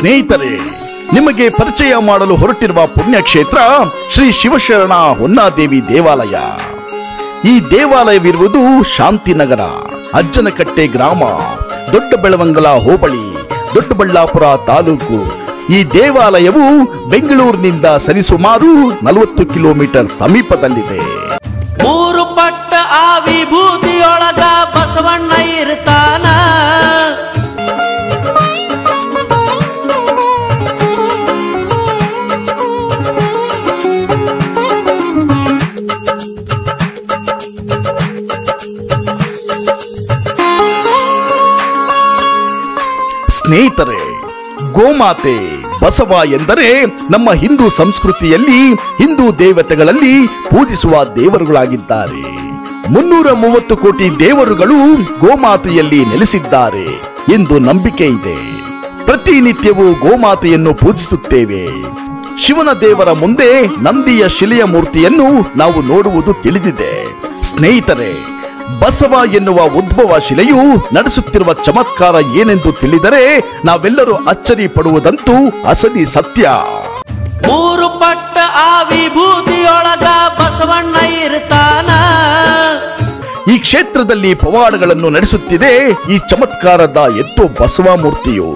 ಸ್ನೇಹಿತರೆ ನಿಮಗೆ ಪರಿಚಯ ಮಾಡಲು ಹೊರಟಿರುವ ಪುಣ್ಯಕ್ಷೇತ್ರ ಶ್ರೀ ಶಿವಶರಣ ಹೊನ್ನಾದೇವಿ ದೇವಾಲಯ ಈ ದೇವಾಲಯವಿರುವುದು ಶಾಂತಿನಗರ ಅಜ್ಜನಕಟ್ಟೆ ಗ್ರಾಮ ದೊಡ್ಡ ಬೆಳವಂಗಲ ಹೋಬಳಿ ದೊಡ್ಡಬಳ್ಳಾಪುರ ತಾಲೂಕು ಈ ದೇವಾಲಯವು ಬೆಂಗಳೂರಿನಿಂದ ಸರಿಸುಮಾರು ನಲವತ್ತು ಕಿಲೋಮೀಟರ್ ಸಮೀಪದಲ್ಲಿದೆ ಮೂರು ಪಟ್ಟ ಆ ವಿಭೂತಿಯೊಳಗ ಬಸವಣ್ಣ ಇರ್ತಾನ ಸ್ನೇಹಿತರೆ ಗೋಮಾತೆ ಬಸವ ಎಂದರೆ ನಮ್ಮ ಹಿಂದೂ ಸಂಸ್ಕೃತಿಯಲ್ಲಿ ಹಿಂದೂ ದೇವತೆಗಳಲ್ಲಿ ಪೂಜಿಸುವ ದೇವರುಗಳಾಗಿದ್ದಾರೆ ಮುನ್ನೂರ ಮೂವತ್ತು ಕೋಟಿ ದೇವರುಗಳು ಗೋಮಾತೆಯಲ್ಲಿ ನೆಲೆಸಿದ್ದಾರೆ ಎಂದು ನಂಬಿಕೆ ಇದೆ ಪ್ರತಿನಿತ್ಯವೂ ಗೋಮಾತೆಯನ್ನು ಪೂಜಿಸುತ್ತೇವೆ ಶಿವನ ದೇವರ ಮುಂದೆ ನಂದಿಯ ಶಿಲೆಯ ಮೂರ್ತಿಯನ್ನು ನಾವು ನೋಡುವುದು ತಿಳಿದಿದೆ ಸ್ನೇಹಿತರೆ ಬಸವ ಎನ್ನುವ ಉದ್ಭವ ಶಿಲೆಯು ನಡೆಸುತ್ತಿರುವ ಚಮತ್ಕಾರ ಏನೆಂದು ತಿಳಿದರೆ ನಾವೆಲ್ಲರೂ ಅಚ್ಚರಿ ಪಡುವುದಂತೂ ಅಸಲಿ ಸತ್ಯ ಮೂರು ಪಟ್ಟ ಆ ವಿಭೂತಿಯೊಳಗ ಬಸವಣ್ಣ ಇರ್ತಾನ ಈ ಕ್ಷೇತ್ರದಲ್ಲಿ ಪವಾಡಗಳನ್ನು ನಡೆಸುತ್ತಿದೆ ಈ ಚಮತ್ಕಾರದ ಎತ್ತು ಬಸವ ಮೂರ್ತಿಯು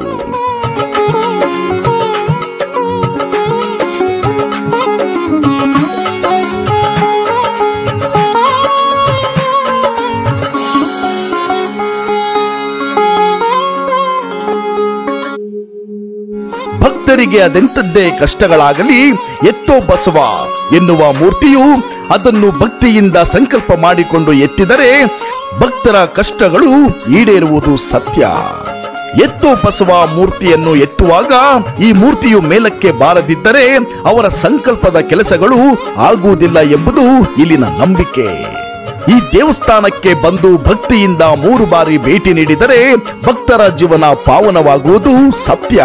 ಭಕ್ತರಿಗೆ ಅದೆಂಥದ್ದೇ ಕಷ್ಟಗಳಾಗಲಿ ಎತ್ತೋ ಬಸವ ಎನ್ನುವ ಮೂರ್ತಿಯು ಅದನ್ನು ಭಕ್ತಿಯಿಂದ ಸಂಕಲ್ಪ ಮಾಡಿಕೊಂಡು ಎತ್ತಿದರೆ ಭಕ್ತರ ಕಷ್ಟಗಳು ಈಡೇರುವುದು ಸತ್ಯ ಎತ್ತೋ ಬಸವ ಮೂರ್ತಿಯನ್ನು ಎತ್ತುವಾಗ ಈ ಮೂರ್ತಿಯು ಮೇಲಕ್ಕೆ ಬಾರದಿದ್ದರೆ ಅವರ ಸಂಕಲ್ಪದ ಕೆಲಸಗಳು ಆಗುವುದಿಲ್ಲ ಎಂಬುದು ಇಲ್ಲಿನ ನಂಬಿಕೆ ಈ ದೇವಸ್ಥಾನಕ್ಕೆ ಬಂದು ಭಕ್ತಿಯಿಂದ ಮೂರು ಬಾರಿ ಭೇಟಿ ನೀಡಿದರೆ ಭಕ್ತರ ಜೀವನ ಪಾವನವಾಗುವುದು ಸತ್ಯ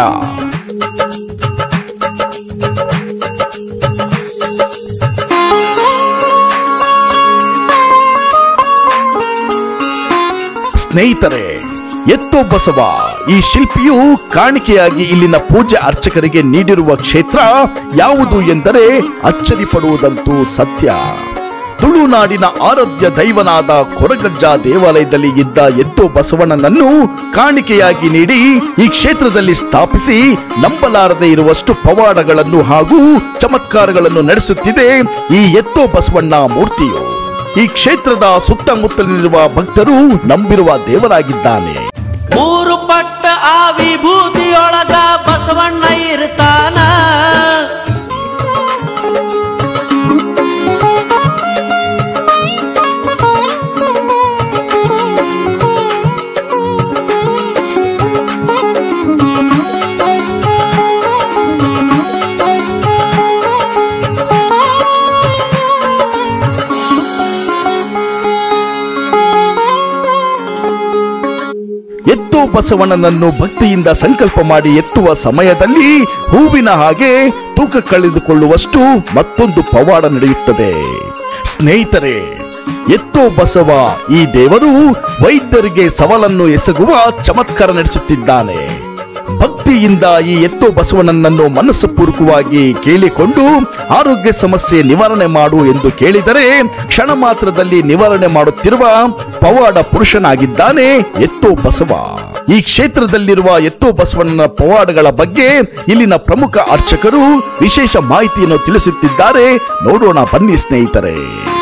ಸ್ನೇಹಿತರೆ ಎತ್ತೋ ಬಸವ ಈ ಶಿಲ್ಪಿಯು ಕಾಣಿಕೆಯಾಗಿ ಇಲ್ಲಿನ ಪೂಜೆ ಅರ್ಚಕರಿಗೆ ನೀಡಿರುವ ಕ್ಷೇತ್ರ ಯಾವುದು ಎಂದರೆ ಅಚ್ಚರಿ ಪಡುವುದಂತೂ ಸತ್ಯ ತುಳುನಾಡಿನ ಆರಾಧ್ಯ ದೈವನಾದ ಕೊರಗಜ್ಜ ದೇವಾಲಯದಲ್ಲಿ ಇದ್ದ ಎತ್ತೋ ಬಸವಣ್ಣನನ್ನು ಕಾಣಿಕೆಯಾಗಿ ನೀಡಿ ಈ ಕ್ಷೇತ್ರದಲ್ಲಿ ಸ್ಥಾಪಿಸಿ ನಂಬಲಾರದೆ ಇರುವಷ್ಟು ಪವಾಡಗಳನ್ನು ಹಾಗೂ ಚಮತ್ಕಾರಗಳನ್ನು ನಡೆಸುತ್ತಿದೆ ಈ ಎತ್ತೋ ಬಸವಣ್ಣ ಮೂರ್ತಿಯು ಈ ಕ್ಷೇತ್ರದ ಸುತ್ತಮುತ್ತಲಿರುವ ಭಕ್ತರು ನಂಬಿರುವ ದೇವರಾಗಿದ್ದಾನೆ ಮೂರು ಪಟ್ಟ ಆ ವಿಭೂತಿಯೊಳಗ ಬಸವಣ್ಣ ಇರ್ತಾನ ಎತ್ತೋ ಬಸವಣ್ಣನನ್ನು ಭಕ್ತಿಯಿಂದ ಸಂಕಲ್ಪ ಮಾಡಿ ಎತ್ತುವ ಸಮಯದಲ್ಲಿ ಹೂವಿನ ಹಾಗೆ ತೂಕ ಕಳೆದುಕೊಳ್ಳುವಷ್ಟು ಮತ್ತೊಂದು ಪವಾಡ ನಡೆಯುತ್ತದೆ ಸ್ನೇಹಿತರೆ ಎತ್ತೋ ಬಸವ ಈ ದೇವರು ವೈದ್ಯರಿಗೆ ಸವಾಲನ್ನು ಎಸಗುವ ಚಮತ್ಕಾರ ನಡೆಸುತ್ತಿದ್ದಾನೆ ಭಕ್ತಿಯಿಂದ ಈ ಎತ್ತೋ ಬಸವಣ್ಣನನ್ನು ಮನಸ್ಸುಪೂರ್ವಕವಾಗಿ ಕೇಳಿಕೊಂಡು ಆರೋಗ್ಯ ಸಮಸ್ಯೆ ನಿವಾರಣೆ ಮಾಡು ಎಂದು ಕೇಳಿದರೆ ಕ್ಷಣ ಮಾತ್ರದಲ್ಲಿ ನಿವಾರಣೆ ಮಾಡುತ್ತಿರುವ ಪವಾಡ ಪುರುಷನಾಗಿದ್ದಾನೆ ಎತ್ತೋ ಬಸವ ಈ ಕ್ಷೇತ್ರದಲ್ಲಿರುವ ಎತ್ತೋ ಬಸವಣ್ಣನ ಪವಾಡಗಳ ಬಗ್ಗೆ ಇಲ್ಲಿನ ಪ್ರಮುಖ ಅರ್ಚಕರು ವಿಶೇಷ ಮಾಹಿತಿಯನ್ನು ತಿಳಿಸುತ್ತಿದ್ದಾರೆ ನೋಡೋಣ ಬನ್ನಿ ಸ್ನೇಹಿತರೆ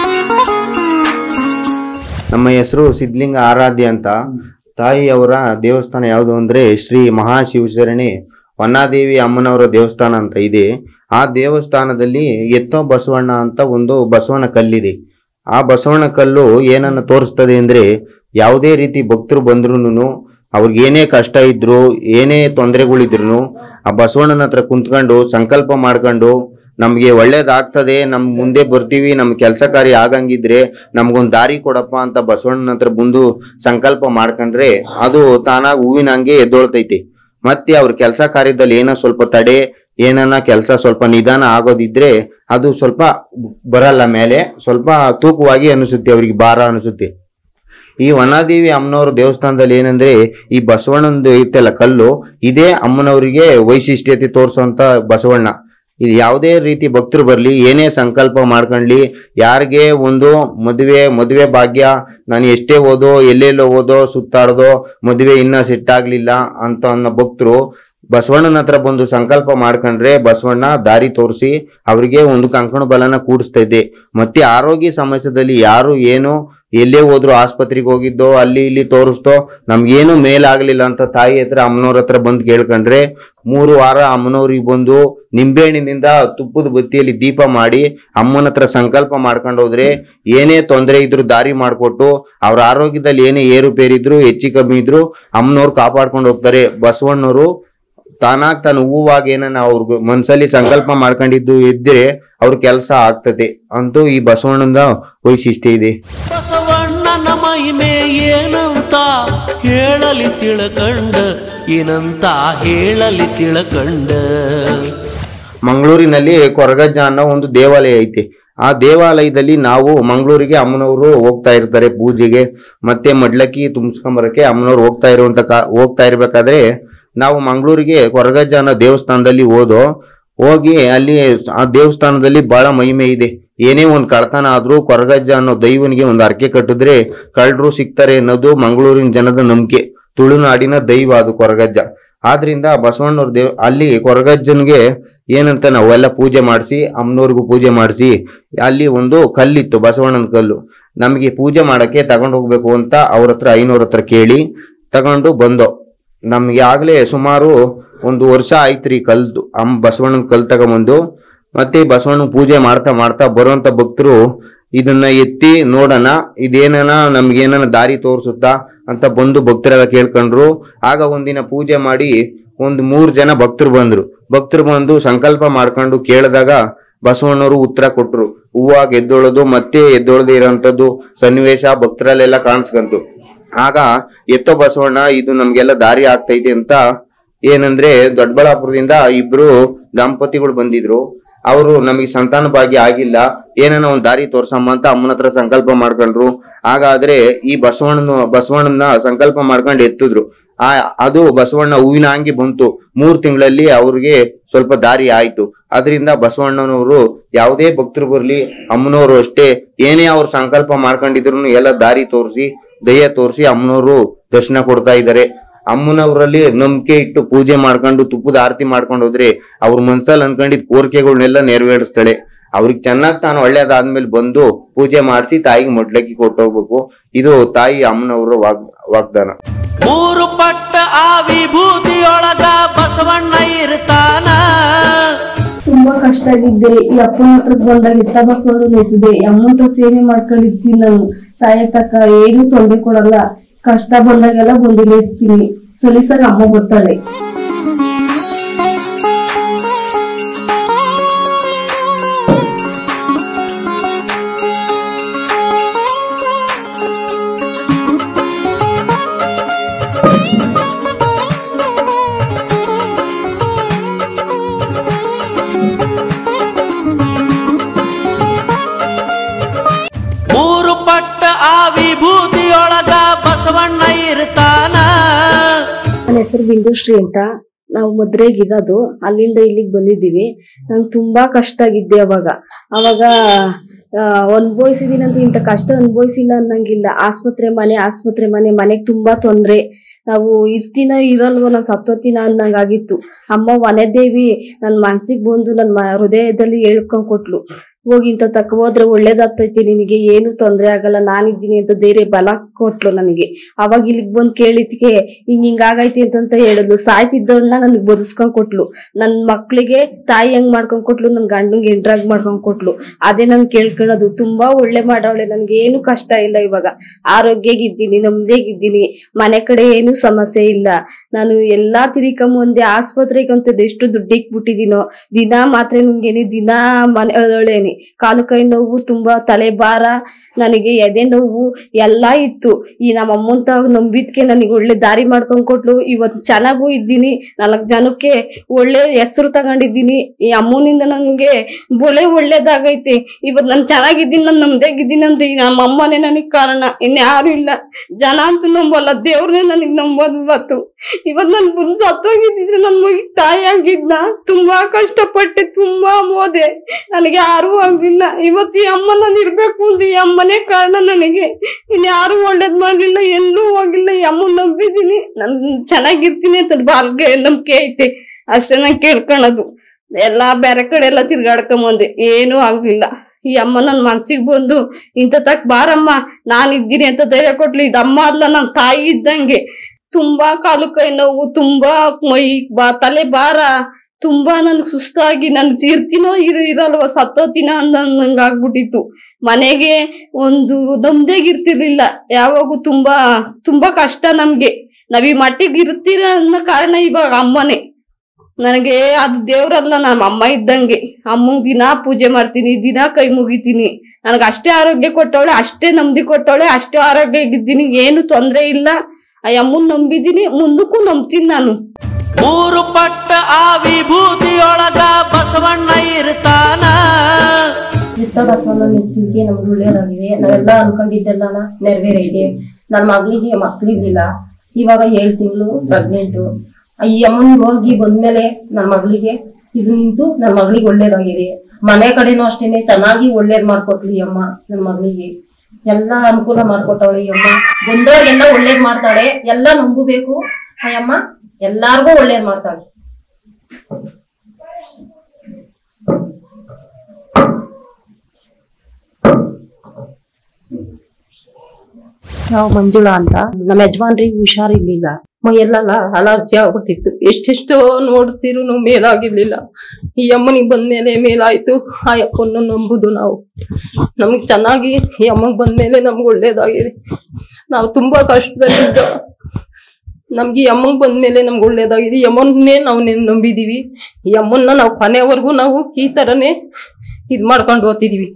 ನಮ್ಮ ಹೆಸರು ಸಿದ್ಲಿಂಗ ಆರಾಧ್ಯ ಅಂತ ತಾಯಿಯವರ ದೇವಸ್ಥಾನ ಯಾವುದು ಅಂದ್ರೆ ಶ್ರೀ ಮಹಾಶಿವಶರಣಿ ವನ್ನಾದೇವಿ ಅಮ್ಮನವರ ದೇವಸ್ಥಾನ ಅಂತ ಇದೆ ಆ ದೇವಸ್ಥಾನದಲ್ಲಿ ಎತ್ತೋ ಬಸವಣ್ಣ ಅಂತ ಒಂದು ಬಸವನ ಕಲ್ಲಿದೆ ಆ ಬಸವನ ಕಲ್ಲು ಏನನ್ನ ತೋರಿಸ್ತದೆ ಅಂದ್ರೆ ಯಾವುದೇ ರೀತಿ ಭಕ್ತರು ಬಂದ್ರು ಅವ್ರಿಗೆ ಏನೇ ಕಷ್ಟ ಇದ್ರು ಏನೇ ತೊಂದರೆಗಳಿದ್ರು ಆ ಬಸವಣ್ಣನ ಹತ್ರ ಕುಂತ್ಕೊಂಡು ಸಂಕಲ್ಪ ಮಾಡ್ಕೊಂಡು ನಮ್ಗೆ ಒಳ್ಳೇದಾಗ್ತದೆ ನಮ್ ಮುಂದೆ ಬರ್ತೀವಿ ನಮ್ ಕೆಲಸ ಕಾರ್ಯ ಆಗಂಗಿದ್ರೆ ನಮ್ಗೊಂದ್ ದಾರಿ ಕೊಡಪ್ಪ ಅಂತ ಬಸವಣ್ಣನ ಹತ್ರ ಬಂದು ಸಂಕಲ್ಪ ಮಾಡ್ಕೊಂಡ್ರೆ ಅದು ತಾನಾಗ್ ಹೂವಿನ ಹಂಗೆ ಎದ್ದೊಳ್ತೈತಿ ಮತ್ತೆ ಅವ್ರ ಕೆಲಸ ಕಾರ್ಯದಲ್ಲಿ ಏನೋ ಸ್ವಲ್ಪ ತಡೆ ಏನನ್ನ ಕೆಲಸ ಸ್ವಲ್ಪ ನಿಧಾನ ಆಗೋದಿದ್ರೆ ಅದು ಸ್ವಲ್ಪ ಬರಲ್ಲ ಮೇಲೆ ಸ್ವಲ್ಪ ತೂಕವಾಗಿ ಅನಿಸುತ್ತೆ ಅವ್ರಿಗೆ ಭಾರ ಅನಿಸುತ್ತೆ ಈ ವನಾದೇವಿ ಅಮ್ಮನವ್ರ ದೇವಸ್ಥಾನದಲ್ಲಿ ಏನಂದ್ರೆ ಈ ಬಸವಣ್ಣಂದು ಐತಲ್ಲ ಕಲ್ಲು ಇದೇ ಅಮ್ಮನವರಿಗೆ ವೈಶಿಷ್ಟ್ಯತೆ ತೋರಿಸುವಂತ ಬಸವಣ್ಣ ಇದು ಯಾವುದೇ ರೀತಿ ಭಕ್ತರು ಬರ್ಲಿ ಏನೇ ಸಂಕಲ್ಪ ಮಾಡ್ಕೊಂಡ್ಲಿ ಯಾರಿಗೆ ಒಂದು ಮದುವೆ ಮದುವೆ ಭಾಗ್ಯ ನಾನು ಎಷ್ಟೇ ಓದೋ ಎಲ್ಲೆಲ್ಲೋ ಓದೋ ಸುತ್ತಾಡ್ದೋ ಮದುವೆ ಇನ್ನ ಸೆಟ್ ಆಗ್ಲಿಲ್ಲ ಅಂತ ಅನ್ನೋ ಭಕ್ತರು ಬಸವಣ್ಣನ ಹತ್ರ ಬಂದು ಸಂಕಲ್ಪ ಮಾಡ್ಕೊಂಡ್ರೆ ಬಸವಣ್ಣ ದಾರಿ ತೋರಿಸಿ ಅವರಿಗೆ ಒಂದು ಕಂಕಣ ಬಲನ ಕೂಡಿಸ್ತಾ ಇದ್ದೆ ಮತ್ತೆ ಆರೋಗ್ಯ ಸಮಸ್ಯೆದಲ್ಲಿ ಯಾರು ಏನು ಎಲ್ಲೇ ಹೋದ್ರು ಆಸ್ಪತ್ರೆಗೆ ಹೋಗಿದ್ದೋ ಅಲ್ಲಿ ಇಲ್ಲಿ ತೋರಿಸ್ತೋ ನಮ್ಗೇನು ಮೇಲಾಗ್ಲಿಲ್ಲ ಅಂತ ತಾಯಿ ಹತ್ರ ಅಮ್ಮನವ್ರ ಹತ್ರ ಬಂದು ಕೇಳ್ಕೊಂಡ್ರೆ ಮೂರು ವಾರ ಅಮ್ಮನವ್ರಿಗೆ ಬಂದು ನಿಂಬೆಹಣ್ಣಿನಿಂದ ತುಪ್ಪದ ಬತ್ತಿಯಲ್ಲಿ ದೀಪ ಮಾಡಿ ಅಮ್ಮನ ಹತ್ರ ಸಂಕಲ್ಪ ಮಾಡ್ಕೊಂಡು ಹೋದ್ರೆ ಏನೇ ತೊಂದರೆ ಇದ್ರು ದಾರಿ ಮಾಡಿಕೊಟ್ಟು ಅವ್ರ ಆರೋಗ್ಯದಲ್ಲಿ ಏನೇ ಏರುಪೇರಿದ್ರು ಹೆಚ್ಚು ಕಮ್ಮಿ ಇದ್ರು ಅಮ್ಮನವ್ರು ಕಾಪಾಡ್ಕೊಂಡು ಹೋಗ್ತಾರೆ ಬಸವಣ್ಣವರು ತಾನಾಗ್ ತಾನು ಹೂವಾಗಿ ಏನನ್ನ ಅವ್ರ ಮನ್ಸಲ್ಲಿ ಸಂಕಲ್ಪ ಮಾಡ್ಕೊಂಡಿದ್ದು ಇದ್ರೆ ಅವ್ರ ಕೆಲಸ ಆಗ್ತದೆ ಅಂತೂ ಈ ಬಸವಣ್ಣನ ವೈಶಿಷ್ಟ್ಯ ಇದೆ ಬಸವಣ್ಣನ ಮಹಿಮೆ ಏನಂತ ಹೇಳಲಿ ತಿಳಕಂಡ ಏನಂತ ಹೇಳಲಿ ತಿಳಕಂಡ ಮಂಗಳೂರಿನಲ್ಲಿ ಕೊರಗಜ್ಜ ಅನ್ನೋ ಒಂದು ದೇವಾಲಯ ಐತೆ ಆ ದೇವಾಲಯದಲ್ಲಿ ನಾವು ಮಂಗಳೂರಿಗೆ ಅಮ್ಮನವರು ಹೋಗ್ತಾ ಇರ್ತಾರೆ ಪೂಜೆಗೆ ಮತ್ತೆ ಮಡ್ಲಕ್ಕಿ ತುಂಬಿಸ್ಕೊಂಬರಕ್ಕೆ ಅಮ್ಮನವ್ರು ಹೋಗ್ತಾ ಇರುವಂತ ಕಾ- ಹೋಗ್ತಾ ಇರ್ಬೇಕಾದ್ರೆ ನಾವು ಮಂಗಳೂರಿಗೆ ಕೊರಗಜ್ಜ ಅನ್ನೋ ದೇವಸ್ಥಾನದಲ್ಲಿ ಹೋದೋ ಹೋಗಿ ಅಲ್ಲಿ ಆ ದೇವಸ್ಥಾನದಲ್ಲಿ ಬಹಳ ಮಹಿಮೆ ಇದೆ ಏನೇ ಒಂದ್ ಕಳ್ತನ ಆದ್ರೂ ಕೊರಗಜ್ಜ ಅನ್ನೋ ದೈವನಿಗೆ ಒಂದು ಅರ್ಕೆ ಕಟ್ಟಿದ್ರೆ ಕಳ್ಳರು ಸಿಗ್ತಾರೆ ಅನ್ನೋದು ಮಂಗಳೂರಿನ ಜನದ ನಂಬಿಕೆ ತುಳುನಾಡಿನ ದೈವ ಅದು ಕೊರಗಜ್ಜ ಆದ್ರಿಂದ ಬಸವಣ್ಣವ್ರ ದೇವ್ ಅಲ್ಲಿ ಕೊರಗಜ್ಜನ್ಗೆ ಏನಂತ ನಾವೆಲ್ಲ ಪೂಜೆ ಮಾಡಿಸಿ ಅಮ್ಮನವ್ರಿಗೂ ಪೂಜೆ ಮಾಡಿಸಿ ಅಲ್ಲಿ ಒಂದು ಕಲ್ಲಿತ್ತು ಬಸವಣ್ಣನ ಕಲ್ಲು ನಮಗೆ ಪೂಜೆ ಮಾಡಕ್ಕೆ ತಗೊಂಡು ಹೋಗ್ಬೇಕು ಅಂತ ಅವ್ರ ಹತ್ರ ಐನೂರ ಹತ್ರ ಕೇಳಿ ತಗೊಂಡು ಬಂದೋ ನಮ್ಗೆ ಆಗ್ಲೇ ಸುಮಾರು ಒಂದು ವರ್ಷ ಆಯ್ತ್ರಿ ಕಲ್ದು ಅಮ್ಮ ಬಸವಣ್ಣನ ಕಲ್ ತಗೊಂಬಂದು ಮತ್ತೆ ಬಸವಣ್ಣನ ಪೂಜೆ ಮಾಡ್ತಾ ಮಾಡ್ತಾ ಬರುವಂತ ಭಕ್ತರು ಇದನ್ನ ಎತ್ತಿ ನೋಡೋಣ ಇದೇನನ ನಮ್ಗೇನನ ದಾರಿ ತೋರಿಸುತ್ತಾ ಅಂತ ಬಂದು ಭಕ್ತರೆಲ್ಲ ಕೇಳ್ಕೊಂಡ್ರು ಆಗ ಒಂದಿನ ಪೂಜೆ ಮಾಡಿ ಒಂದು ಮೂರ್ ಜನ ಭಕ್ತರು ಬಂದ್ರು ಭಕ್ತರು ಬಂದು ಸಂಕಲ್ಪ ಮಾಡ್ಕೊಂಡು ಕೇಳಿದಾಗ ಬಸವಣ್ಣವರು ಉತ್ತರ ಕೊಟ್ರು ಹೂವಾಗ ಎದ್ದೊಳೋದು ಮತ್ತೆ ಎದ್ದೊಳದೆ ಇರೋಂಥದ್ದು ಸನ್ನಿವೇಶ ಭಕ್ತರಲ್ಲೆಲ್ಲ ಕಾಣಿಸ್ಕಂತು ಆಗ ಎತ್ತೋ ಬಸವಣ್ಣ ಇದು ನಮ್ಗೆಲ್ಲ ದಾರಿ ಆಗ್ತೈತೆ ಅಂತ ಏನಂದ್ರೆ ದೊಡ್ಡಬಳ್ಳಾಪುರದಿಂದ ಇಬ್ರು ದಂಪತಿಗಳು ಬಂದಿದ್ರು ಅವರು ನಮಗೆ ಸಂತಾನ ಭಾಗ್ಯ ಆಗಿಲ್ಲ ಏನನ್ನ ಒಂದ್ ದಾರಿ ತೋರ್ಸಮ್ಮ ಅಂತ ಅಮ್ಮನ ಹತ್ರ ಸಂಕಲ್ಪ ಮಾಡ್ಕೊಂಡ್ರು ಹಾಗಾದ್ರೆ ಈ ಬಸವಣ್ಣನ ಬಸವಣ್ಣನ ಸಂಕಲ್ಪ ಮಾಡ್ಕೊಂಡು ಎತ್ತಿದ್ರು ಆ ಅದು ಬಸವಣ್ಣ ಹೂವಿನ ಹಂಗೆ ಬಂತು ಮೂರ್ ತಿಂಗಳಲ್ಲಿ ಅವ್ರಿಗೆ ಸ್ವಲ್ಪ ದಾರಿ ಆಯ್ತು ಅದರಿಂದ ಬಸವಣ್ಣನವರು ಯಾವುದೇ ಭಕ್ತರು ಬರ್ಲಿ ಅಮ್ಮನವರು ಅಷ್ಟೇ ಏನೇ ಅವ್ರ ಸಂಕಲ್ಪ ಮಾಡ್ಕೊಂಡಿದ್ರು ಎಲ್ಲ ದಾರಿ ತೋರಿಸಿ ದಯ ತೋರಿಸಿ ಅಮ್ಮನವರು ದರ್ಶನ ಕೊಡ್ತಾ ಇದ್ದಾರೆ ಅಮ್ಮನವರಲ್ಲಿ ನಂಬಿಕೆ ಇಟ್ಟು ಪೂಜೆ ಮಾಡ್ಕೊಂಡು ತುಪ್ಪದ ಆರತಿ ಮಾಡ್ಕೊಂಡು ಹೋದ್ರೆ ಅವ್ರ ಮನ್ಸಲ್ಲಿ ಅನ್ಕೊಂಡಿದ್ ಕೋರಿಕೆಗಳನ್ನೆಲ್ಲ ನೆರವೇರಿಸ್ತಾಳೆ ಅವ್ರಿಗೆ ಚೆನ್ನಾಗ್ ತಾನು ಒಳ್ಳೇದಾದ್ಮೇಲೆ ಬಂದು ಪೂಜೆ ಮಾಡಿಸಿ ತಾಯಿಗೆ ಮೊಡ್ಲಕ್ಕಿ ಕೊಟ್ಟೋಗ್ಬೇಕು ಇದು ತಾಯಿ ಅಮ್ಮನವರ ವಾಗ್ ವಾಗ್ದಾನ ಮೂರು ಪಟ್ಟ ಆ ವಿಭೂತಿಯೊಳಗ ಬಸವಣ್ಣ ಇರ್ತಾನ ತುಂಬಾ ಕಷ್ಟ ಆಗಿದ್ದೆ ಈ ಅಪ್ಪನ ಹತ್ರಕ್ ಬಂದಾಗ ಇತ್ತ ಬಸವಣ್ಣ ನಿಂತಿದೆ ಈ ಅಮ್ಮಂತ ಸೇವೆ ಮಾಡ್ಕೊಂಡಿರ್ತೀನಿ ನಾನು ಸಾಯತಕ್ಕ ಏನು ತೊಂದರೆ ಕೊಡಲ್ಲ ಕಷ್ಟ ಬಂದಾಗೆಲ್ಲ ಬಂದಿಲ್ಲ ಇರ್ತೀನಿ ಸಲೀಸಾಗ ಅಮ್ಮ ಬರ್ತಾಳೆ ಮೂರು ಪಟ್ಟ ಆ ವಿಭೂತಿಯೊಳಗ ಬಸವಣ್ಣ ಇರ್ತಾನ ನನ್ನ ಹೆಸರು ಬಿಂದುಶ್ರೀ ಅಂತ ನಾವು ಮದ್ರೆಗಿರೋದು ಅಲ್ಲಿಂದ ಇಲ್ಲಿಗೆ ಬಂದಿದ್ದೀವಿ ನಂಗೆ ತುಂಬಾ ಕಷ್ಟ ಆಗಿದ್ದೆ ಅವಾಗ ಅವಾಗ ಆ, ಅನ್ಭವಿಸಿದೀನಂತ ಇಂಥ ಕಷ್ಟ ಅನ್ಭವಿಸಿಲ್ಲ ಅನ್ನಂಗಿಲ್ಲ ಆಸ್ಪತ್ರೆ ಮನೆ ಆಸ್ಪತ್ರೆ ಮನೆ ಮನೆಗ್ ತುಂಬಾ ತೊಂದ್ರೆ ನಾವು ಇರ್ತೀನ ಇರಲ್ವೋ ನಾನು ಸತ್ತೋತಿನ ಅನ್ನಂಗಾಗಿತ್ತು ಅಮ್ಮ ವನದೇವಿ ನನ್ ಮನ್ಸಿಗೆ ಬಂದು ನನ್ನ ಮ- ಹೃದಯದಲ್ಲಿ ಹೇಳ್ಕೊಂಡ್ ಕೊಟ್ಲು ಹೋಗಿ ಇಂಥ ತಕ್ಕ ಹೋದ್ರೆ ಒಳ್ಳೇದಾಗ್ತೈತಿ ನಿನಗೆ ಏನು ತೊಂದ್ರೆ ಆಗಲ್ಲ ನಾನಿದ್ದೀನಿ ಅಂತ ಧೈರ್ಯ ಬಲ ಕೊಟ್ಲು ನನಗೆ ಅವಾಗ ಇಲ್ಲಿಗ್ ಬಂದ್ ಕೇಳಿದ್ಕೆ ಹಿಂಗ್ ಹಿಂಗ್ ಆಗೈತಿ ಅಂತಂತ ಹೇಳಿದ್ಲು ಸಾಯ್ತಿದ್ದವಳನ್ನ ನನ್ಗೆ ಬದುಸ್ಕೊಂಡ್ ಕೊಟ್ಲು ನನ್ ಮಕ್ಳಿಗೆ ತಾಯಿ ಹೆಂಗ್ ಮಾಡ್ಕೊಂಡ್ ಕೊಟ್ಲು ನನ್ ಗಂಡಂಗೆ ಎಂಡ್ರಾಗ್ ಮಾಡ್ಕೊಂಡ್ ಕೊಟ್ಲು ಅದೇ ನನ್ ಕೇಳ್ಕೊಳ್ಳೋದು ತುಂಬಾ ಒಳ್ಳೆ ಮಾಡವಳೆ ನನ್ಗೆ ಏನು ಕಷ್ಟ ಇಲ್ಲ ಇವಾಗ ಆರೋಗ್ಯಗಿದ್ದೀನಿ ನಮ್ದೇಗಿದ್ದೀನಿ ಮನೆ ಕಡೆ ಏನು ಸಮಸ್ಯೆ ಇಲ್ಲ ನಾನು ಎಲ್ಲಾ ತಿರಿಕೊಂಬಂದೆ ಆಸ್ಪತ್ರೆಗೆ ಅಂತದ್ದು ಎಷ್ಟು ದುಡ್ಡು ಇಕ್ಬಿಟ್ಟಿದೀನೋ ದಿನಾ ಮಾತ್ರೆ ನುಂಗೇನಿ ದಿನಾ ಮನೆ ಒಳೇನಿ ಇದ್ದೀನಿ ಕಾಲು ಕೈ ನೋವು ತುಂಬಾ ತಲೆ ಭಾರ ನನಗೆ ಎದೆ ನೋವು ಎಲ್ಲಾ ಇತ್ತು ಈ ನಮ್ಮ ಅಮ್ಮಂತ ನಂಬಿದ್ಕೆ ನನಗೆ ಒಳ್ಳೆ ದಾರಿ ಮಾಡ್ಕೊಂಡ್ ಕೊಟ್ಲು ಇವತ್ತು ಚೆನ್ನಾಗೂ ಇದ್ದೀನಿ ನಾಲ್ಕು ಜನಕ್ಕೆ ಒಳ್ಳೆ ಹೆಸರು ತಗೊಂಡಿದ್ದೀನಿ ಈ ಅಮ್ಮನಿಂದ ನನಗೆ ಒಳ್ಳೆ ಒಳ್ಳೇದಾಗೈತೆ ಇವತ್ತು ನಾನು ಚೆನ್ನಾಗಿದ್ದೀನಿ ನಾನು ನಮ್ದಾಗಿದ್ದೀನಿ ಅಂದ್ರೆ ಈ ನಮ್ಮ ಅಮ್ಮನೇ ನನಗೆ ಕಾರಣ ಇನ್ಯಾರು ಇಲ್ಲ ಜನ ಅಂತೂ ನಂಬಲ್ಲ ದೇವ್ರನ್ನೇ ನನಗೆ ನಂಬೋದು ಇವತ್ತು ಇವತ್ತು ನನ್ ಮುಂದ್ ಸತ್ತೋಗಿದ್ದಿದ್ರೆ ನನ್ ಮಗಿಗ್ ತಾಯಿ ಆಗಿದ್ನ ತುಂಬಾ ಕಷ್ಟಪಟ್ಟೆ ತುಂಬಾ ಮೋದೆ ನನಗೆ ಯಾರು ಆಗ್ಲಿಲ್ಲ ಇವತ್ತು ಈ ಅಮ್ಮ ನಾನು ಇರ್ಬೇಕು ಅಂದ್ರೆ ಈ ಅಮ್ಮನೇ ಕಾರಣ ನನಗೆ ಇನ್ಯಾರು ಒಳ್ಳೇದ್ ಮಾಡ್ಲಿಲ್ಲ ಎಲ್ಲೂ ಹೋಗಿಲ್ಲ ಈ ಅಮ್ಮ ನಂಬಿದೀನಿ ನನ್ ಚೆನ್ನಾಗಿರ್ತೀನಿ ಅಂತ ಬಾಲ್ಗೆ ನಂಬಿಕೆ ಐತೆ ಅಷ್ಟೇ ನಾನು ಕೇಳ್ಕೊಳೋದು ಎಲ್ಲಾ ಬೇರೆ ಕಡೆ ಎಲ್ಲ ತಿರ್ಗಾಡ್ಕೊಂಬಂದೆ ಏನೂ ಆಗ್ಲಿಲ್ಲ ಈ ಅಮ್ಮ ನನ್ ಮನ್ಸಿಗೆ ಬಂದು ಇಂಥ ತಕ್ ಬಾರಮ್ಮ ನಾನ್ ಇದ್ದೀನಿ ಅಂತ ಧೈರ್ಯ ಕೊಟ್ಲು ಇದು ಅಮ್ಮ ಅಲ್ಲ ನನ್ ತಾಯಿ ಇದ್ದಂಗೆ ತುಂಬಾ ಕಾಲು ಕೈ ನೋವು ತುಂಬಾ ಮೈ ಬಾ ತಲೆ ಭಾರ ತುಂಬಾ ನನ್ಗೆ ಸುಸ್ತಾಗಿ ನನ್ ಇರ್ತೀನೋ ಇರ ಇರಲ್ವ ಸತ್ತೋತೀನ ಅಂದಂಗ ಆಗ್ಬಿಟ್ಟಿತ್ತು ಮನೆಗೆ ಒಂದು ನಮ್ದೇಗಿರ್ತಿರ್ಲಿಲ್ಲ ಯಾವಾಗೂ ತುಂಬಾ ತುಂಬಾ ಕಷ್ಟ ನಮ್ಗೆ ನಾವ್ ಈ ಮಟ್ಟಿಗೆ ಇರ್ತೀರ ಅನ್ನೋ ಕಾರಣ ಇವಾಗ ಅಮ್ಮನೇ ನನಗೆ ಅದು ದೇವ್ರಲ್ಲ ನಮ್ಮ ಅಮ್ಮ ಇದ್ದಂಗೆ ಅಮ್ಮಂಗ್ ದಿನಾ ಪೂಜೆ ಮಾಡ್ತೀನಿ ದಿನಾ ಕೈ ಮುಗಿತೀನಿ ನನಗೆ ಅಷ್ಟೇ ಆರೋಗ್ಯ ಕೊಟ್ಟವಳೆ ಅಷ್ಟೇ ನೆಮ್ಮದಿ ಕೊಟ್ಟವಳೆ ಅಷ್ಟೇ ಆರೋಗ್ಯ ಇದ್ದೀನಿ ಏನು ತೊಂದ್ರೆ ಇಲ್ಲ ಆ ಅಮ್ಮನ್ ನಂಬಿದೀನಿ ಮುಂದಕ್ಕೂ ನಂಬ್ತೀನಿ ನಾನು ಮೂರು ಪಟ್ಟ ಆ ವಿಭೂತಿಯೊಳಗ ಬಸವಣ್ಣ ಇರ್ತಾನ ಚಿತ್ತ ಬಸವಣ್ಣ ನಿಂತಿದ್ಕೆ ನಮ್ಗೆ ಒಳ್ಳೇದಾಗಿದೆ ನಾವೆಲ್ಲ ಅನ್ಕೊಂಡಿದ್ದೆಲ್ಲ ನೆರವೇರಿದೆ ನನ್ನ ಮಗಳಿಗೆ ಮಕ್ಳಿರ್ಲಿಲ್ಲ ಇವಾಗ ಏಳ್ ತಿಂಗಳು ಪ್ರೆಗ್ನೆಂಟ್ ಈ ಅಮ್ಮನ್ ಹೋಗಿ ಬಂದ್ಮೇಲೆ ನನ್ನ ಮಗಳಿಗೆ ಇದು ನಿಂತು ನನ್ನ ಮಗಳಿಗೆ ಒಳ್ಳೇದಾಗಿದೆ ಮನೆ ಕಡೆನೂ ಅಷ್ಟೇನೆ ಚೆನ್ನಾಗಿ ಒಳ್ಳೇದ್ ಮಾಡ್ಕೊಟ್ಲಿ ಈ ಅಮ್ಮ ನನ್ನ ಮಗಳಿಗೆ ಎಲ್ಲಾ ಅನುಕೂಲ ಮಾಡ್ಕೊಟ್ಟವಳೆ ಈ ಅಮ್ಮ ಬಂದವ್ರಿಗೆಲ್ಲ ಒಳ್ಳೇದ್ ಮಾಡ್ತಾಳೆ ಎಲ್ಲ ನಂಬಬೇಕು ಆ ಅಮ್ಮ ಎಲ್ಲಾರ್ಗೂ ಒಳ್ಳೇದ್ ಮಾಡ್ತಾಳೆ ನಾವು ಮಂಜುಳಾ ಅಂತ ನಮ್ಮ ಯಜಮಾನ್ರಿಗೆ ಹುಷಾರಿರ್ಲಿಲ್ಲ ಮೈಯೆಲ್ಲ ಅಲರ್ಜಿ ಆಗ್ಬಿಟ್ಟಿತ್ತು ಎಷ್ಟೆಷ್ಟೋ ನೋಡ್ಸಿರು ಮೇಲಾಗಿರ್ಲಿಲ್ಲ ಈ ಅಮ್ಮನಿಗೆ ಬಂದ್ಮೇಲೆ ಮೇಲಾಯ್ತು ಆ ಅಪ್ಪನ್ನು ನಂಬುದು ನಾವು ನಮಗ್ ಚೆನ್ನಾಗಿ ಈ ಅಮ್ಮಗ್ ಬಂದ್ಮೇಲೆ ನಮ್ಗೆ ಒಳ್ಳೇದಾಗಿದೆ ನಾವು ತುಂಬಾ ಕಷ್ಟದಲ್ಲಿದ್ದ ನಮ್ಗೆ ಈ ಅಮ್ಮಂಗ್ ಬಂದ್ಮೇಲೆ ನಮ್ಗೆ ಒಳ್ಳೇದಾಗಿದೆ ಈ ಅಮ್ಮನ್ನೇ ನಾವು ನೆನ್- ನಂಬಿದೀವಿ ಈ ಅಮ್ಮನ್ನ ನಾವು ಕೊನೆವರೆಗೂ ನಾವು ಈ ತರನೇ ಇದ್ ಮಾಡ್ಕೊಂಡು ಹೋಗ್ತಿದೀವಿ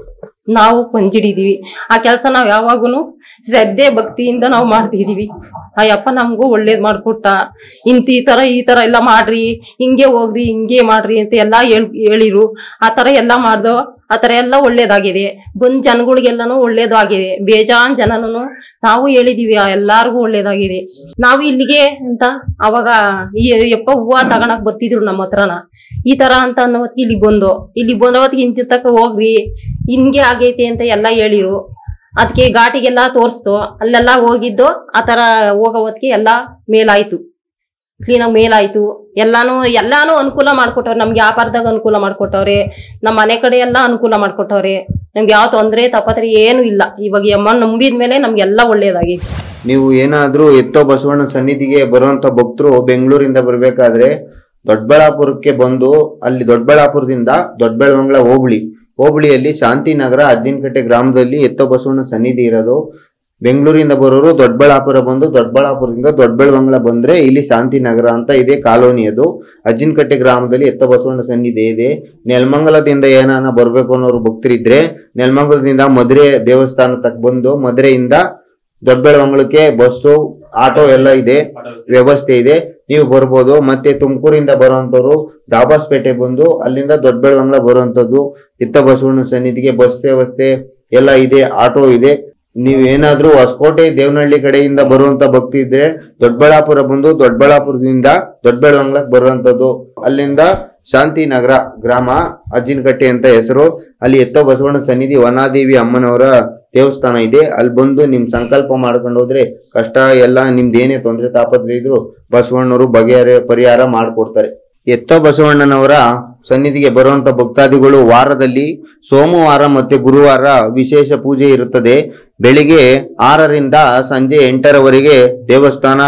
ನಾವು ಪಂಜಿಡಿದೀವಿ ಆ ಕೆಲಸ ನಾವ್ ಯಾವಾಗೂನು ಶ್ರದ್ಧೆ ಭಕ್ತಿಯಿಂದ ನಾವು ಮಾಡ್ತಿದೀವಿ ಆ ಯಪ್ಪ ನಮಗೂ ಒಳ್ಳೇದ್ ಮಾಡ್ಕೊಟ್ಟ ಇಂತ ಈ ತರ ಈ ತರ ಎಲ್ಲ ಮಾಡ್ರಿ ಹಿಂಗೆ ಹೋಗ್ರಿ ಹಿಂಗೆ ಮಾಡ್ರಿ ಅಂತ ಎಲ್ಲಾ ಹೇಳ್ ಹೇಳಿರು ಆ ತರ ಎಲ್ಲಾ ಮಾಡ್ದೋ ಆ ತರ ಎಲ್ಲ ಒಳ್ಳೇದಾಗಿದೆ ಬಂದ್ ಜನಗಳಿಗೆಲ್ಲಾನು ಒಳ್ಳೇದಾಗಿದೆ ಬೇಜಾನ್ ಜನನು ನಾವು ಹೇಳಿದೀವಿ ಆ ಎಲ್ಲಾರ್ಗು ಒಳ್ಳೇದಾಗಿದೆ ನಾವು ಇಲ್ಲಿಗೆ ಅಂತ ಅವಾಗ ಈ ಯಪ್ಪ ಹೂವ ತಗೊಳಕ್ ಬರ್ತಿದ್ರು ನಮ್ಮ ಹತ್ರನ ಈ ತರ ಅಂತ ಅನ್ನೋವತ್ತಿಗೆ ಇಲ್ಲಿ ಬಂದು ಇಲ್ಲಿ ಬಂದವತ್ತಿಗೆ ಇಂತ ತಕ ಹೋಗ್ರಿ ಹಿಂಗೆ ಆಗೈತೆ ಅಂತ ಎಲ್ಲ ಹೇಳಿರು ಅದಕ್ಕೆ ಘಾಟಿಗೆಲ್ಲ ತೋರ್ಸ್ತು ಅಲ್ಲೆಲ್ಲ ಹೋಗಿದ್ದು ಆ ತರ ಹೋಗೋ ಹೊತ್ತಿಗೆ ಎಲ್ಲ ಮೇಲಾಯ್ತು ಕ್ಲೀನಾಗಿ ಮೇಲಾಯ್ತು ಎಲ್ಲಾನು ಎಲ್ಲಾನು ಅನುಕೂಲ ಮಾಡ್ಕೊಟ್ಟವ್ರೆ ನಮ್ಗೆ ವ್ಯಾಪಾರದಾಗ ಅನುಕೂಲ ಮಾಡ್ಕೊಟ್ಟವ್ರೆ ನಮ್ಮ ಮನೆ ಕಡೆ ಎಲ್ಲ ಅನುಕೂಲ ಮಾಡ್ಕೊಟ್ಟವ್ರೆ ನಮ್ಗೆ ಯಾವ ತೊಂದ್ರೆ ತಪ್ಪತ್ರೆ ಏನು ಇಲ್ಲ ಇವಾಗ ಈ ಅಮ್ಮ ನಂಬಿದ್ಮೇಲೆ ನಮ್ಗೆಲ್ಲ ಒಳ್ಳೇದಾಗಿದೆ ನೀವು ಏನಾದ್ರೂ ಎತ್ತೋ ಬಸವಣ್ಣ ಸನ್ನಿಧಿಗೆ ಬರುವಂತ ಭಕ್ತರು ಬೆಂಗಳೂರಿಂದ ಬರ್ಬೇಕಾದ್ರೆ ದೊಡ್ಡಬಳ್ಳಾಪುರಕ್ಕೆ ಬಂದು ಅಲ್ಲಿ ದೊಡ್ಡಬಳ್ಳಾಪುರದಿಂದ ದೊಡ್ಡಬೆಳವಂಗ್ಲ ಹೋಬಳಿ ಹೋಬಳಿಯಲ್ಲಿ ಶಾಂತಿನಗರ ಅಜ್ಜಿನಕಟ್ಟೆ ಗ್ರಾಮದಲ್ಲಿ ಎತ್ತೋ ಬಸವಣ್ಣ ಸನ್ನಿಧಿ ಇರೋದು ಬೆಂಗಳೂರಿಂದ ಬರೋರು ದೊಡ್ಡಬಳ್ಳಾಪುರ ಬಂದು ದೊಡ್ಡಬಳ್ಳಾಪುರದಿಂದ ದೊಡ್ಡಬೆಳವಂಗ್ಲ ಬಂದ್ರೆ ಇಲ್ಲಿ ಶಾಂತಿನಗರ ಅಂತ ಇದೆ ಕಾಲೋನಿ ಅದು ಅಜ್ಜಿನಕಟ್ಟೆ ಗ್ರಾಮದಲ್ಲಿ ಎತ್ತ ಬಸವಣ್ಣ ಸನ್ನಿಧಿ ಇದೆ ನೆಲಮಂಗಲದಿಂದ ಏನಾನ ಬರ್ಬೇಕು ಅನ್ನೋರು ಭಕ್ತರಿದ್ರೆ ನೆಲಮಂಗಲದಿಂದ ಮಧುರೆ ದೇವಸ್ಥಾನ ತಕ್ಕ ಬಂದು ಮಧುರೆಯಿಂದ ದೊಡ್ಡಬೆಳವಂಗ್ಲಕ್ಕೆ ಬಸ್ಸು ಆಟೋ ಎಲ್ಲ ಇದೆ ವ್ಯವಸ್ಥೆ ಇದೆ ನೀವು ಬರ್ಬೋದು ಮತ್ತೆ ತುಮಕೂರಿಂದ ಬರುವಂತವ್ರು ದಾಬಾಸ್ಪೇಟೆ ಬಂದು ಅಲ್ಲಿಂದ ದೊಡ್ಡಬೆಳವಂಗ್ಲ ಬರುವಂತದ್ದು ಇತ್ತ ಬಸವಣ್ಣ ಸನ್ನಿಧಿಗೆ ಬಸ್ ವ್ಯವಸ್ಥೆ ಎಲ್ಲ ಇದೆ ಆಟೋ ಇದೆ ನೀವು ಏನಾದ್ರೂ ಹೊಸಕೋಟೆ ದೇವನಹಳ್ಳಿ ಕಡೆಯಿಂದ ಬರುವಂತ ಭಕ್ತಿ ಇದ್ರೆ ದೊಡ್ಡಬಳ್ಳಾಪುರ ಬಂದು ದೊಡ್ಡಬಳ್ಳಾಪುರದಿಂದ ದೊಡ್ಡಬೆಳವಂಗ್ಲಕ್ ಬರುವಂತದ್ದು ಅಲ್ಲಿಂದ ಶಾಂತಿನಗರ ಗ್ರಾಮ ಅಜ್ಜಿನಕಟ್ಟೆ ಅಂತ ಹೆಸರು ಅಲ್ಲಿ ಎತ್ತ ಬಸವಣ್ಣ ಸನ್ನಿಧಿ ವನಾದೇವಿ ಅಮ್ಮನವರ ದೇವಸ್ಥಾನ ಇದೆ ಅಲ್ಲಿ ಬಂದು ನಿಮ್ ಸಂಕಲ್ಪ ಮಾಡ್ಕೊಂಡು ಹೋದ್ರೆ ಕಷ್ಟ ಎಲ್ಲ ನಿಮ್ದು ಏನೇ ತೊಂದ್ರೆ ತಾಪತ್ರೆ ಇದ್ರು ಬಸವಣ್ಣವರು ಬಗೆಹರ ಪರಿಹಾರ ಮಾಡ್ಕೊಡ್ತಾರೆ ಎತ್ತ ಬಸವಣ್ಣನವರ ಸನ್ನಿಧಿಗೆ ಬರುವಂತ ಭಕ್ತಾದಿಗಳು ವಾರದಲ್ಲಿ ಸೋಮವಾರ ಮತ್ತೆ ಗುರುವಾರ ವಿಶೇಷ ಪೂಜೆ ಇರುತ್ತದೆ ಬೆಳಿಗ್ಗೆ ಆರರಿಂದ ಸಂಜೆ ಎಂಟರವರೆಗೆ ದೇವಸ್ಥಾನ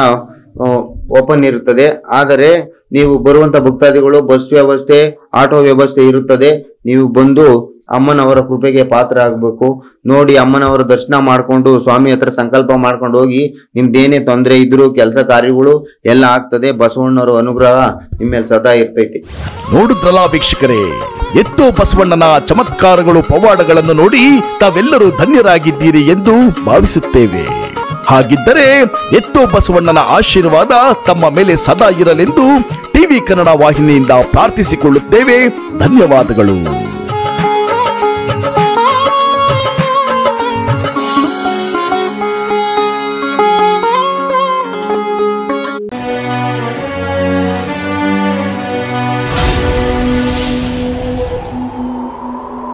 ಓಪನ್ ಇರುತ್ತದೆ ಆದರೆ ನೀವು ಬರುವಂತ ಭಕ್ತಾದಿಗಳು ಬಸ್ ವ್ಯವಸ್ಥೆ ಆಟೋ ವ್ಯವಸ್ಥೆ ಇರುತ್ತದೆ ನೀವು ಬಂದು ಅಮ್ಮನವರ ಕೃಪೆಗೆ ಪಾತ್ರ ಆಗ್ಬೇಕು ನೋಡಿ ಅಮ್ಮನವರ ದರ್ಶನ ಮಾಡ್ಕೊಂಡು ಸ್ವಾಮಿ ಹತ್ರ ಸಂಕಲ್ಪ ಮಾಡ್ಕೊಂಡು ಹೋಗಿ ನಿಮ್ದೇನೇ ತೊಂದರೆ ಇದ್ರು ಕೆಲಸ ಕಾರ್ಯಗಳು ಎಲ್ಲ ಆಗ್ತದೆ ಬಸವಣ್ಣವರ ಅನುಗ್ರಹ ನಿಮ್ಮ ಮೇಲೆ ಸದಾ ಇರ್ತೈತಿ ನೋಡಿದ್ರಲ್ಲ ವೀಕ್ಷಕರೇ ಎತ್ತೋ ಬಸವಣ್ಣನ ಚಮತ್ಕಾರಗಳು ಪವಾಡಗಳನ್ನು ನೋಡಿ ತಾವೆಲ್ಲರೂ ಧನ್ಯರಾಗಿದ್ದೀರಿ ಎಂದು ಭಾವಿಸುತ್ತೇವೆ ಹಾಗಿದ್ದರೆ ಎತ್ತೋ ಬಸವಣ್ಣನ ಆಶೀರ್ವಾದ ತಮ್ಮ ಮೇಲೆ ಸದಾ ಇರಲೆಂದು ಟಿವಿ ಕನ್ನಡ ವಾಹಿನಿಯಿಂದ ಪ್ರಾರ್ಥಿಸಿಕೊಳ್ಳುತ್ತೇವೆ ಧನ್ಯವಾದಗಳು